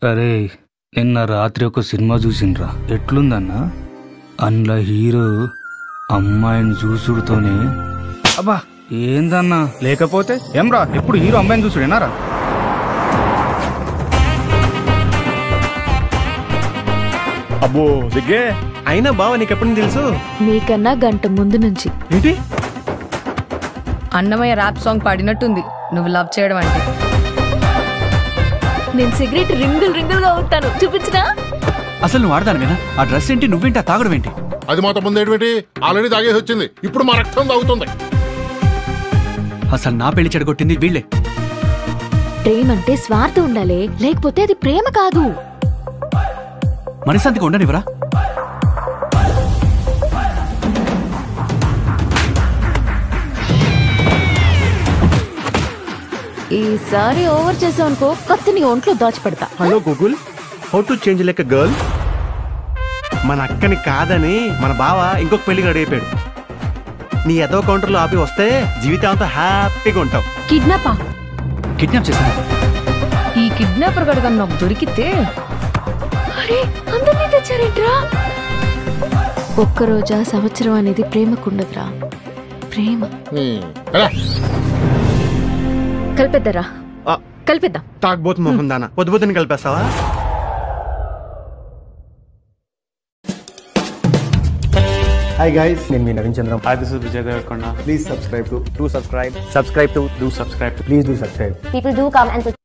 అరే నిన్న రాత్రి ఒక సినిమా చూసిండ్రా ఎట్లుందన్నా అందులో హీరో అమ్మాయిని చూసుడుతోనే అబ్బా ఏందన్నా లేకపోతే ఏమ్రా ఎప్పుడు హీరో అమ్మాయిని చూసుడేనారా అబ్బో దిగ్గే అయినా బావ నీకు ఎప్పటి నుంచి తెలుసు మీకన్నా గంట ముందు నుంచి ఏంటి అన్నమయ్య ర్యాప్ సాంగ్ పాడినట్టుంది నువ్వు లవ్ చేయడం అంటే నేను సిగరెట్ రింగుల్ రింగుల్ గా అవుతాను చూపించినా అసలు నువ్వు ఆడదానివేనా ఆ డ్రెస్ ఏంటి నువ్వేంటి ఆ తాగడం ఏంటి అది మాతో ముందు ఏంటి ఆల్రెడీ తాగేసి వచ్చింది ఇప్పుడు మా రక్తం తాగుతుంది అసలు నా పెళ్లి చెడగొట్టింది వీళ్ళే ప్రేమ అంటే స్వార్థం ఉండాలి లేకపోతే అది ప్రేమ కాదు మనశాంతిగా ఉండనివరా ఈసారి ఓవర్ చేసావు అనుకో కత్తిని ఒంట్లో దాచిపెడతా hello Google how to change like girl మన అక్కని కాదని మన బావ ఇంకొక పెళ్లికి రెడీ అయిపోయాడు నీ ఎదో కౌంటర్లో ఆపి వస్తే జీవితాంతం హ్యాపీగా ఉంటావు కిడ్నాపా కిడ్నాప్ చేశాను ఈ కిడ్నాపర్ గడుగా నాకు దొరికితే అరే అందరినీ తెచ్చారేంట్రా ఒక్క రోజా సంవత్సరం అనేది ప్రేమకుండదురా ప్రేమ హ్మ్. ఎలా? కలిపేద్దరా ఆ, కలిపేద్దాం తాగబోతు మొహం దానా పొద్దు పొద్దున కలిపేస్తావా హాయ్ గైస్ నేను మీ Naveen Chandram Hi, this is Vijay Devarkonda. Please subscribe to Do subscribe. Subscribe to do subscribe to please do subscribe people do come and